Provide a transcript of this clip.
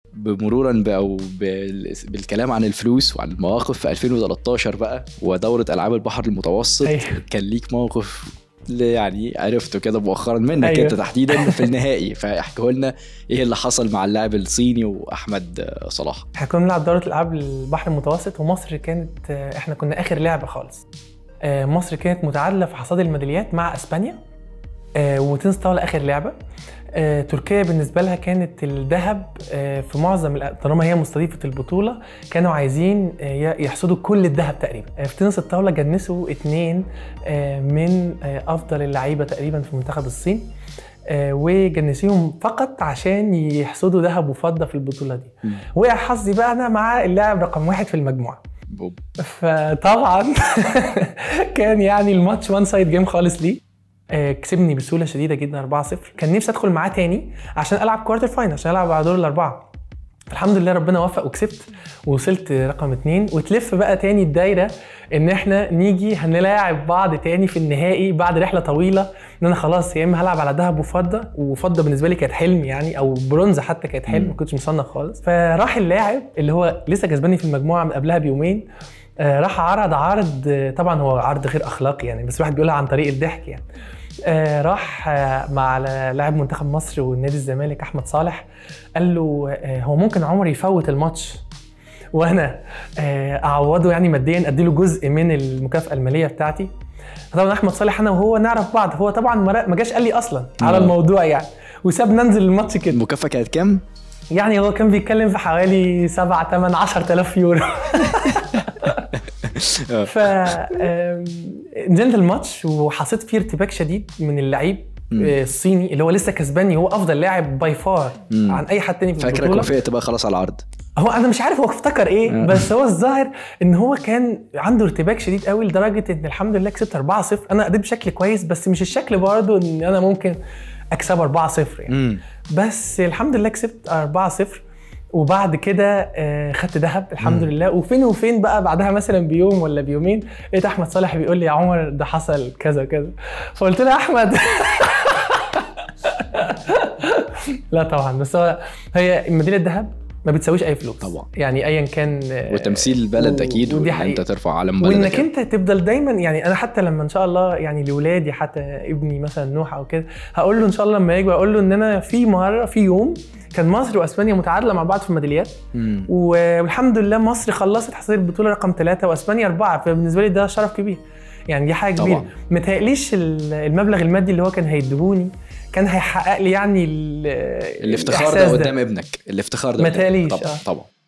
بمرورا ب- او بال- بالكلام عن الفلوس وعن المواقف في 2013 بقى ودوره العاب البحر المتوسط أيوة. كان ليك موقف اللي يعني عرفته كده مؤخرا منك أيوة. انت تحديدا في النهائي فاحكوا لنا ايه اللي حصل مع اللاعب الصيني واحمد آه، صلاح احنا كنا بنلعب دورة الألعاب البحر المتوسط ومصر كانت آه، احنا كنا آخر لعبة خالص آه، مصر كانت متعادلة في حصاد الميداليات مع اسبانيا آه، وتنس طاولة آخر لعبة آه، تركيا بالنسبة لها كانت الذهب آه، في معظم الأ- طالما هي مستضيفة البطولة كانوا عايزين آه، ي- يحصدوا كل الذهب تقريبا آه، في تنس الطاولة جنسوا اتنين آه، من آه، أفضل اللعيبة تقريبا في منتخب الصين آه، وجنسيهم فقط عشان يحصدوا ذهب وفضة في البطولة دي مم. وقع حظي بقى انا مع اللاعب رقم واحد في المجموعه بوب. فطبعا كان يعني الماتش وان سايد جيم خالص ليه آه، كسبني بسهوله شديده جدا 4-0 كان نفسي ادخل معاه تاني عشان العب كوارتر فاينل عشان العب على دور الاربعه الحمد لله ربنا وفق وكسبت ووصلت رقم اتنين وتلف بقى تاني الدايره ان احنا نيجي هنلاعب بعض تاني في النهائي بعد رحله طويله ان انا خلاص يا اما هلعب على ذهب وفضه وفضه بالنسبه لي كانت حلم يعني او برونز حتى كانت حلم ما كنتش مصنف خالص فراح اللاعب اللي هو لسه كسباني في المجموعه من قبلها بيومين آه، راح عرض عرض آه، طبعا هو عرض غير اخلاقي يعني بس الواحد بيقولها عن طريق الضحك يعني آه، راح آه، مع لاعب منتخب مصر والنادي الزمالك احمد صالح قال له آه، هو ممكن عمر يفوت الماتش وانا آه، اعوضه يعني ماديا اديله جزء من المكافاه الماليه بتاعتي طبعا احمد صالح انا وهو نعرف بعض هو طبعا ما ما جاش قال لي اصلا على آه. الموضوع يعني وسابنا ننزل الماتش كده المكافاه كانت كام؟ يعني هو كان بيتكلم في حوالي 7 8 10000 يورو ف آم، نزلت الماتش وحسيت فيه ارتباك شديد من اللعيب مم. آه، الصيني اللي هو لسه كسباني هو افضل لاعب باي فار مم. عن اي حد تاني في فاكرك البطوله وافقت بقى خلاص على العرض هو انا مش عارف هو افتكر ايه آه. بس هو الظاهر ان هو كان عنده ارتباك شديد قوي لدرجه ان الحمد لله كسبت 4-0 انا اديت بشكل كويس بس مش الشكل برضه ان انا ممكن اكسب 4-0 يعني امم بس الحمد لله كسبت 4-0 وبعد كده آه، خدت ذهب الحمد لله وفين وفين بقى بعدها مثلا بيوم ولا بيومين لقيت احمد صالح بيقول لي يا عمر ده حصل كذا كذا فقلت له يا احمد لا طبعا بس هو هي ميداليه الذهب ما بتساويش اي فلوس طبعا. يعني ايا كان آه، وتمثيل البلد و- اكيد ودي وان حقيقة. انت ترفع علم بلدك وانك يعني. انت تفضل دايما يعني انا حتى لما ان شاء الله يعني لاولادي حتى ابني مثلا نوح او كده هقول له ان شاء الله لما يجي اقول له ان انا في مره في يوم كان مصر واسبانيا متعادله مع بعض في الميداليات مم. والحمد لله مصر خلصت حصيله البطوله رقم ثلاثه واسبانيا اربعه فبالنسبه لي ده شرف كبير يعني دي حاجه كبيره طبعا. متهيأليش ال- المبلغ المادي اللي هو كان هيديهوني كان هيحقق لي يعني ال- الافتخار ده الإحساس قدام ابنك الافتخار ده ما قدام- تقليش، طبعا آه. طبعا